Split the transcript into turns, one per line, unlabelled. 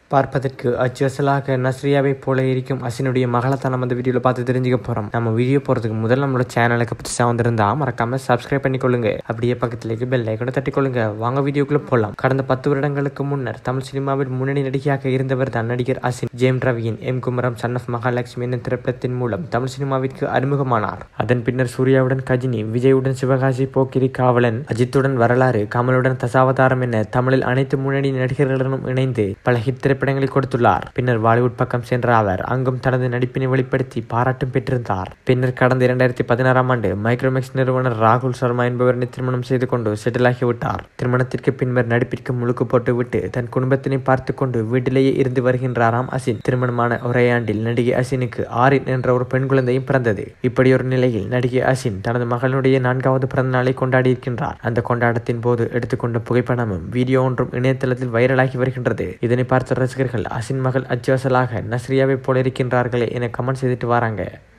பார்ப்பதற்கு அச்சுவசலாக நஸ்ரியாவை போல இருக்கும் அசினுடைய மகளை தான் நம்ம இந்த வீடியோவில் பார்த்து தெரிஞ்சுக்க போகிறோம் நம்ம வீடியோ போகிறதுக்கு முதல்ல நம்மளோட சேனலுக்கு புதுசாக வந்திருந்தா மறக்காம சப்ஸ்கிரைப் பண்ணிக்கொள்ளுங்க அப்படியே பக்கத்துலேயே பெல் ஐக்கனை தட்டிக்கொள்ளுங்க வாங்க வீடியோக்குள்ள போகலாம் கடந்த பத்து வருடங்களுக்கு முன்னர் தமிழ் சினிமாவில் முன்னணி நடிகையாக இருந்தவர் தான் நடிகர் அசின் ஜேம் ரவியின் M Kumaran son of Mahalakshmi என்ற திரைப்படத்தின் மூலம் தமிழ் சினிமாவிற்கு அறிமுகமானார் அதன் பின்னர் சூர்யாவுடன் கஜினி விஜயுடன் சிவகாசி போக்கிரி காவலன் அஜித்துடன் வரலாறு கமலுடன் தசாவதாரம் என தமிழில் அனைத்து முன்னணி நடிகர்களுடனும் இணைந்து பல ஹிட் திரைப்படங்களை கொடுத்துள்ளார் பின்னர் பாலிவுட் பக்கம் சென்ற அவர் அங்கும் தனது நடிப்பினை வெளிப்படுத்தி பாராட்டும் பெற்றிருந்தார் பின்னர் கடந்த இரண்டாயிரத்தி பதினாறாம் ஆண்டு மைக்ரோமேக்ஸ் நிறுவனர் ராகுல் சர்மா என்பவரை திருமணம் செய்து கொண்டு செட்டில் ஆகிவிட்டார் திருமணத்திற்கு பின்னர் நடிப்பிற்கு முழுக்கு போட்டுவிட்டு தன் குடும்பத்தினை பார்த்து கொண்டு வீட்டிலேயே இருந்து வருகின்றாராம் அசின் திருமணமான ஒரே ஆண்டில் நடிகை அசினுக்கு ஆரின் என்ற ஒரு பெண் குழந்தையும் பிறந்தது இப்படி ஒரு நிலையில் நடிகை அசின் தனது மகளுடைய நான்காவது பிறந்த நாளை கொண்டாடி இருக்கின்றார் அந்த கொண்டாட்டத்தின் போது எடுத்துக்கொண்ட புகைப்படமும் வீடியோ ஒன்றும் இணையதளத்தில் வைரலாகி வருகின்றது இதனை பார்த்த ரசிகர்கள் அசின் மகள் அச்சுவசலாக நஸ்ரியாவை போல இருக்கின்றார்களே என கமெண்ட் செய்துட்டு வராங்க